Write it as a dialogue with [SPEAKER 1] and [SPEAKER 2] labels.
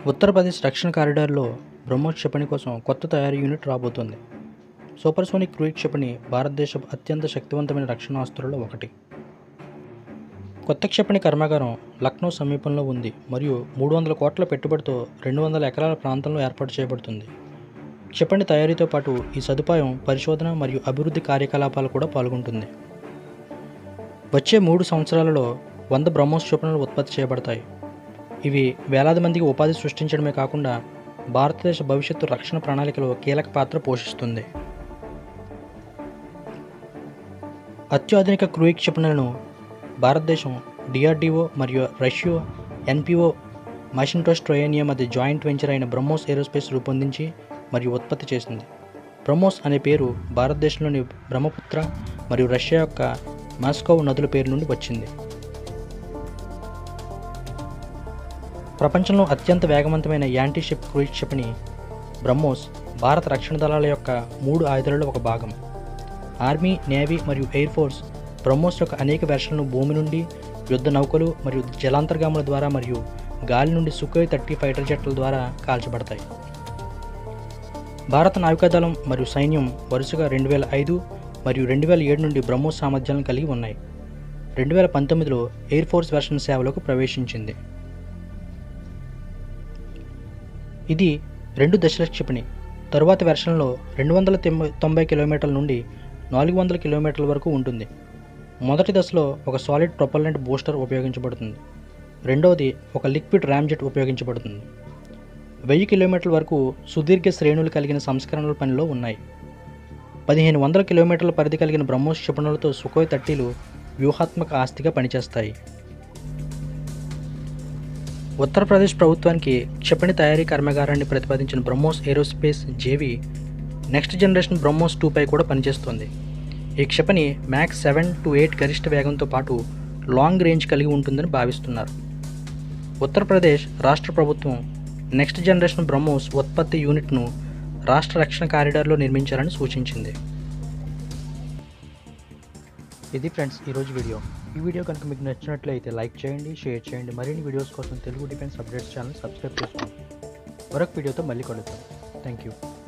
[SPEAKER 1] ఉత్తరప్రదేశ్ రక్షణ కారిడార్లో బ్రహ్మోస్ క్షిపణి కోసం కొత్త తయారీ యూనిట్ రాబోతోంది సూపర్సోనిక్ క్రూయిజ్ క్షిపణి భారతదేశ అత్యంత శక్తివంతమైన రక్షణ ఆస్తులలో ఒకటి కొత్త క్షిపణి కర్మాగారం లక్నో సమీపంలో ఉంది మరియు మూడు వందల కోట్ల పెట్టుబడితో రెండు వందల ఎకరాల ప్రాంతంలో ఏర్పాటు చేయబడుతుంది క్షిపణి తయారీతో పాటు ఈ సదుపాయం పరిశోధన మరియు అభివృద్ధి కార్యకలాపాలు కూడా పాల్గొంటుంది వచ్చే మూడు సంవత్సరాలలో వంద బ్రహ్మోస్ క్షిపణులు ఉత్పత్తి చేయబడతాయి ఇవి వేలాది మందికి ఉపాధి సృష్టించడమే కాకుండా భారతదేశ భవిష్యత్తు రక్షణ ప్రణాళికలో కీలక పాత్ర పోషిస్తుంది అత్యాధునిక క్రూయిక్ క్షిపణులను భారతదేశం డిఆర్డిఓ మరియు రష్యా ఎన్పిఓ మాషింటోస్ ట్రయోనియా మధ్య జాయింట్ వెంచర్ అయిన బ్రహ్మోస్ ఏరోస్పేస్ రూపొందించి మరియు ఉత్పత్తి చేసింది బ్రహ్మోస్ అనే పేరు భారతదేశంలోని బ్రహ్మపుత్ర మరియు రష్యా యొక్క మాస్కోవ్ నదుల పేరు నుండి వచ్చింది ప్రపంచంలో అత్యంత వేగవంతమైన యాంటీ షిప్ క్రూయిజ్ క్షిపణి బ్రహ్మోస్ భారత రక్షణ దళాల యొక్క మూడు ఆయుధాలలో ఒక భాగం ఆర్మీ నేవీ మరియు ఎయిర్ ఫోర్స్ బ్రహ్మోస్ యొక్క అనేక వెర్షన్లను భూమి నుండి యుద్ధ నౌకలు మరియు జలాంతర్గాముల ద్వారా మరియు గాలి నుండి సుఖోయ్ థర్టీ ఫైటర్ జెట్ల ద్వారా కాల్చబడతాయి భారత నావికాదళం మరియు సైన్యం వరుసగా రెండు వేల ఐదు మరియు రెండు వేల ఏడు నుండి బ్రహ్మోస్ సామర్థ్యాలను కలిగి ఉన్నాయి రెండు వేల పంతొమ్మిదిలో ఎయిర్ ఫోర్స్ వెర్షన్ సేవలోకి ప్రవేశించింది ఇది రెండు దశల క్షిపణి తరువాతి వెర్షన్లో రెండు వందల తొంభై తొంభై కిలోమీటర్ల నుండి నాలుగు వందల కిలోమీటర్ల వరకు ఉంటుంది మొదటి దశలో ఒక సాలిడ్ ప్రొపల్లెంట్ బూస్టర్ ఉపయోగించబడుతుంది రెండవది ఒక లిక్విడ్ ర్యామ్జెట్ ఉపయోగించబడుతుంది వెయ్యి కిలోమీటర్ల వరకు సుదీర్ఘ శ్రేణులు కలిగిన సంస్కరణల పనిలో ఉన్నాయి పదిహేను వందల కిలోమీటర్ల పరిధి కలిగిన బ్రహ్మోస్ క్షిపణులతో సుకోయ్ థర్టీలు వ్యూహాత్మక ఆస్తిగా పనిచేస్తాయి ఉత్తరప్రదేశ్ ప్రభుత్వానికి క్షిపణి తయారీ కర్మాగారాన్ని ప్రతిపాదించిన BrahMos aerospace JV next generation BrahMos టూపై కూడా పనిచేస్తోంది ఈ క్షిపణి మ్యాక్స్ సెవెన్ టు ఎయిట్ గరిష్ట వేగంతో పాటు లాంగ్ రేంజ్ కలిగి ఉంటుందని భావిస్తున్నారు ఉత్తరప్రదేశ్ రాష్ట్ర ప్రభుత్వం నెక్స్ట్ జనరేషన్ బ్రహ్మోస్ ఉత్పత్తి యూనిట్ను రాష్ట్ర రక్షణ కారిడార్లో నిర్మించాలని సూచించింది ఇది ఫ్రెండ్స్ ఈరోజు వీడియో ఈ వీడియో కనుక మీకు నచ్చినట్లయితే లైక్ చేయండి షేర్ చేయండి మరిన్ని వీడియోస్ కోసం Telugu defence updates channel subscribe చేసుకోండి మరొక వీడియోతో మళ్ళీ కలుద్దాం థ్యాంక్ యూ